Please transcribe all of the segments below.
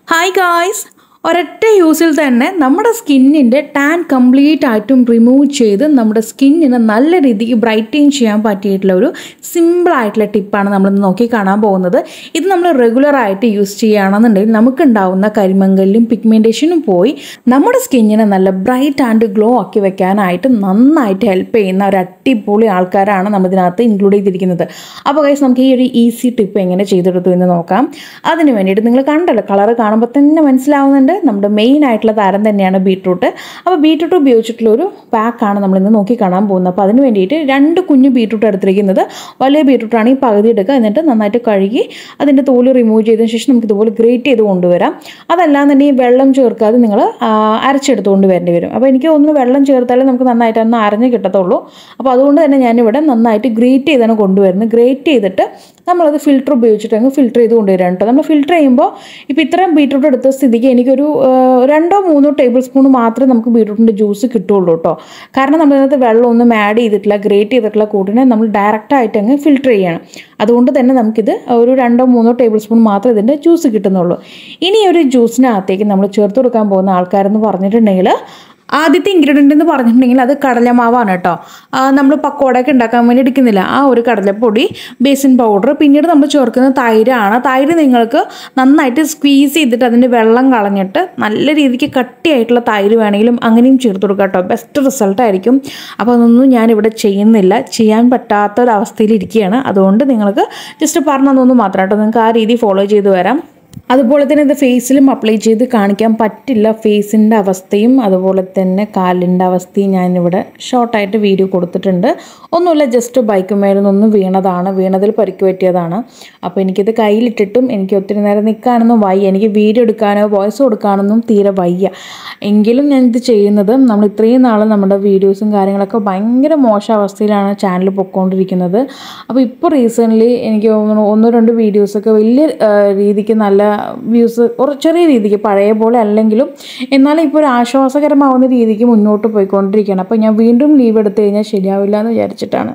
hi guys ഒരൊറ്റ യൂസിൽ തന്നെ നമ്മുടെ സ്കിന്നിൻ്റെ ടാൻ കംപ്ലീറ്റ് ആയിട്ടും റിമൂവ് ചെയ്ത് നമ്മുടെ സ്കിന്നിനെ നല്ല രീതിക്ക് ബ്രൈറ്റൻ ചെയ്യാൻ പറ്റിയിട്ടുള്ള ഒരു സിമ്പിൾ ആയിട്ടുള്ള ടിപ്പാണ് നമ്മൾ നോക്കി കാണാൻ പോകുന്നത് ഇത് നമ്മൾ റെഗുലർ ആയിട്ട് യൂസ് ചെയ്യുകയാണെന്നുണ്ടെങ്കിൽ നമുക്കുണ്ടാവുന്ന കരിമങ്കലിലും പിഗ്മെൻറ്റേഷനും പോയി നമ്മുടെ സ്കിന്നിനെ നല്ല ബ്രൈറ്റ് ആൻഡ് ഗ്ലോ ആക്കി വെക്കാനായിട്ട് നന്നായിട്ട് ഹെൽപ്പ് ചെയ്യുന്ന ഒരു അടിപൊളി ആൾക്കാരാണ് നമ്മൾ ഇതിനകത്ത് ഇൻക്ലൂഡ് ചെയ്തിരിക്കുന്നത് അപ്പോൾ ഗൈസ് നമുക്ക് ഈ ഒരു ഈസി ടിപ്പ് എങ്ങനെ ചെയ്തെടുത്തു എന്ന് നോക്കാം അതിന് വേണ്ടിയിട്ട് നിങ്ങൾ കണ്ടല്ലോ കളർ കാണുമ്പോൾ തന്നെ മനസ്സിലാവുന്നുണ്ട് നമ്മുടെ മെയിൻ ആയിട്ടുള്ള താരം തന്നെയാണ് ബീട്രൂട്ട് അപ്പോൾ ബീട്രൂട്ട് ഉപയോഗിച്ചിട്ടുള്ള ഒരു പാക്കാണ് നമ്മൾ ഇന്ന് നോക്കി കാണാൻ പോകുന്നത് അപ്പോൾ അതിന് വേണ്ടിയിട്ട് രണ്ട് കുഞ്ഞു ബീട്രൂട്ട് എടുത്തിരിക്കുന്നത് വലിയ ബീട്രൂട്ടാണ് ഈ പകുതി എടുക്കുക എന്നിട്ട് നന്നായിട്ട് കഴുകി അതിൻ്റെ തോല് റിമൂവ് ചെയ്തതിന് ശേഷം നമുക്ക് ഇതുപോലെ ഗ്രേറ്റ് ചെയ്ത് കൊണ്ടുവരാം അതല്ലാന്നുണ്ടെങ്കിൽ വെള്ളം ചേർക്കാതെ നിങ്ങൾ അരച്ചെടുത്തുകൊണ്ട് വരേണ്ടി വരും അപ്പോൾ എനിക്ക് ഒന്ന് വെള്ളം ചേർത്താലേ നമുക്ക് നന്നായിട്ട് ഒന്ന് അരഞ്ഞ് കിട്ടത്തുള്ളൂ അപ്പോൾ അതുകൊണ്ട് തന്നെ ഞാനിവിടെ നന്നായിട്ട് ഗ്രേറ്റ് ചെയ്താണ് കൊണ്ടുവരുന്നത് ഗ്രേറ്റ് ചെയ്തിട്ട് നമ്മളത് ഫിൽറ്റർ ഉപയോഗിച്ചിട്ട് അങ്ങ് ഫിൽറ്റർ ചെയ്ത് കൊണ്ടുവരാം കേട്ടോ നമ്മൾ ഫിൽറ്റർ ചെയ്യുമ്പോൾ ഇപ്പോൾ ഇത്രയും ബീട്രൂട്ട് എടുത്ത സ്ഥിതിക്ക് എനിക്കൊരു ആ, രണ്ടോ മൂന്നോ ടേബിൾ സ്പൂൺ മാത്രമേ നമുക്ക് ബീട്രൂട്ടിൻ്റെ ജ്യൂസ് കിട്ടുള്ളൂ കേട്ടോ കാരണം നമ്മളിതിനകത്ത് വെള്ളമൊന്നും ആഡ് ചെയ്തിട്ടില്ല ഗ്രേറ്റ് ചെയ്തിട്ടുള്ള കൂട്ടിനെ നമ്മൾ ഡയറക്റ്റ് ആയിട്ട് അങ്ങ് ഫിൽറ്റർ ചെയ്യണം അതുകൊണ്ട് തന്നെ നമുക്കിത് ഒരു രണ്ടോ മൂന്നോ ടേബിൾ സ്പൂൺ മാത്രമേ ഇതിൻ്റെ ജ്യൂസ് കിട്ടുന്നുള്ളൂ ഇനി ഈ ഒരു ജ്യൂസിനകത്തേക്ക് നമ്മൾ ചേർത്ത് കൊടുക്കാൻ പോകുന്ന ആൾക്കാരെന്ന് പറഞ്ഞിട്ടുണ്ടെങ്കിൽ ആദ്യത്തെ ഇൻഗ്രീഡിയൻ്റ് എന്ന് പറഞ്ഞിട്ടുണ്ടെങ്കിൽ അത് കടലമാവാണ് കേട്ടോ നമ്മൾ പക്കോടയൊക്കെ ഉണ്ടാക്കാൻ വേണ്ടി എടുക്കുന്നില്ല ആ ഒരു കടലപ്പൊടി ബേസിൻ പൗഡർ പിന്നീട് നമ്മൾ ചേർക്കുന്ന തൈരാണ് തൈര് നിങ്ങൾക്ക് നന്നായിട്ട് സ്ക്വീസ് ചെയ്തിട്ട് അതിൻ്റെ വെള്ളം കളഞ്ഞിട്ട് നല്ല രീതിക്ക് കട്ടിയായിട്ടുള്ള തൈര് വേണമെങ്കിലും അങ്ങനെയും ചേർത്ത് കൊടുക്കുക കേട്ടോ ബെസ്റ്റ് റിസൾട്ട് ആയിരിക്കും അപ്പോൾ അതൊന്നും ഞാനിവിടെ ചെയ്യുന്നില്ല ചെയ്യാൻ പറ്റാത്ത ഒരു അവസ്ഥയിൽ ഇരിക്കുകയാണ് അതുകൊണ്ട് നിങ്ങൾക്ക് ജസ്റ്റ് പറഞ്ഞതൊന്നും മാത്രം കേട്ടോ നിങ്ങൾക്ക് ആ രീതി ഫോളോ ചെയ്ത് വരാം അതുപോലെ തന്നെ ഇത് ഫേസിലും അപ്ലൈ ചെയ്ത് കാണിക്കാൻ പറ്റില്ല ഫേസിൻ്റെ അവസ്ഥയും അതുപോലെ തന്നെ കാലിൻ്റെ അവസ്ഥയും ഞാനിവിടെ ഷോർട്ടായിട്ട് വീഡിയോ കൊടുത്തിട്ടുണ്ട് ഒന്നുമില്ല ജസ്റ്റ് ബൈക്ക് മേലിൽ വീണതാണ് വീണതിൽ പരിക്ക് പറ്റിയതാണ് അപ്പോൾ എനിക്കിത് കയ്യിലിട്ടിട്ടും എനിക്ക് ഒത്തിരി നേരം നിൽക്കാനൊന്നും വയ്യ എനിക്ക് വീഡിയോ എടുക്കാനോ വോയിസ് കൊടുക്കാനൊന്നും തീരെ വയ്യ എങ്കിലും ഞാനിത് ചെയ്യുന്നത് നമ്മൾ ഇത്രയും നാൾ നമ്മുടെ വീഡിയോസും കാര്യങ്ങളൊക്കെ ഭയങ്കര മോശം അവസ്ഥയിലാണ് ചാനൽ പൊയ്ക്കൊണ്ടിരിക്കുന്നത് അപ്പോൾ ഇപ്പോൾ റീസെൻ്റ്ലി എനിക്ക് തോന്നുന്നു ഒന്നോ രണ്ടോ വീഡിയോസൊക്കെ വലിയ ആ, രീതിക്ക് നല്ല വ്യൂസ് ഒരു ചെറിയ രീതിക്ക് പഴയ പോലെ അല്ലെങ്കിലും എന്നാലും ഇപ്പോൾ ഒരു ആശ്വാസകരമാവുന്ന രീതിക്ക് മുന്നോട്ട് പോയിക്കൊണ്ടിരിക്കുകയാണ് അപ്പോൾ ഞാൻ വീണ്ടും ലീവ് എടുത്തു കഴിഞ്ഞാൽ ശരിയാവില്ല എന്ന് വിചാരിച്ചിട്ടാണ്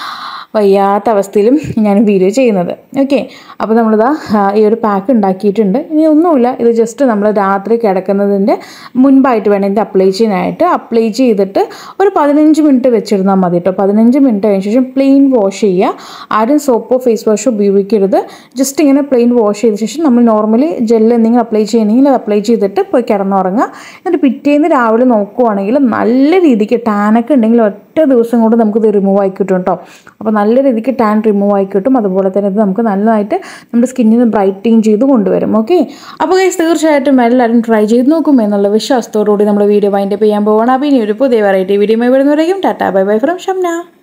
വയ്യാത്ത അവസ്ഥയിലും ഞാൻ വീഡിയോ ചെയ്യുന്നത് ഓക്കെ അപ്പോൾ നമ്മളിതാ ആ, ഈ ഒരു പാക്ക് ഉണ്ടാക്കിയിട്ടുണ്ട് ഇനി ഒന്നുമില്ല ഇത് ജസ്റ്റ് നമ്മൾ രാത്രി കിടക്കുന്നതിൻ്റെ മുൻപായിട്ട് വേണം ഇത് അപ്ലൈ ചെയ്യാനായിട്ട് അപ്ലൈ ചെയ്തിട്ട് ഒരു പതിനഞ്ച് മിനിറ്റ് വെച്ചിരുന്നാൽ മതി കേട്ടോ പതിനഞ്ച് മിനിറ്റ് കഴിഞ്ഞ ശേഷം പ്ലെയിൻ വാഷ് ചെയ്യുക ആരും സോപ്പോ ഫേസ് വാഷോ ഉപയോഗിക്കരുത് ജസ്റ്റ് ഇങ്ങനെ പ്ലെയിൻ വാഷ് ചെയ്ത ശേഷം നമ്മൾ നോർമലി ജെല്ല് എന്തെങ്കിലും അപ്ലൈ ചെയ്യണമെങ്കിൽ അത് അപ്ലൈ ചെയ്തിട്ട് പോയി കിടന്നുറങ്ങുക എന്നിട്ട് പിറ്റേന്ന് രാവിലെ നോക്കുവാണെങ്കിൽ നല്ല രീതിക്ക് ടാനൊക്കെ ഉണ്ടെങ്കിൽ ഒറ്റ ദിവസം കൊണ്ട് നമുക്കിത് റിമൂവ് ആയി കിട്ടും കേട്ടോ അപ്പോൾ നല്ല രീതിക്ക് ടാൻ റിമൂവ് ആയി കിട്ടും അതുപോലെ തന്നെ ഇത് നമുക്ക് നല്ലതായിട്ട് നമ്മുടെ സ്കിന്നിന് ബ്രൈറ്റിങ് ചെയ്ത് കൊണ്ടുവരും ഓക്കെ അപ്പോൾ ഗൈസ് തീർച്ചയായിട്ടും എല്ലാവരും ട്രൈ ചെയ്ത് നോക്കും എന്നുള്ള വിശ്വാസത്തോടുകൂടി നമ്മുടെ വീഡിയോ വൈൻഡപ്പ് ചെയ്യാൻ പോവാണ് അപ്പോൾ ഇനി ഒരു പുതിയ വെറൈറ്റി വീഡിയോ വരുന്നവരേക്കും tata bye bye from Shamna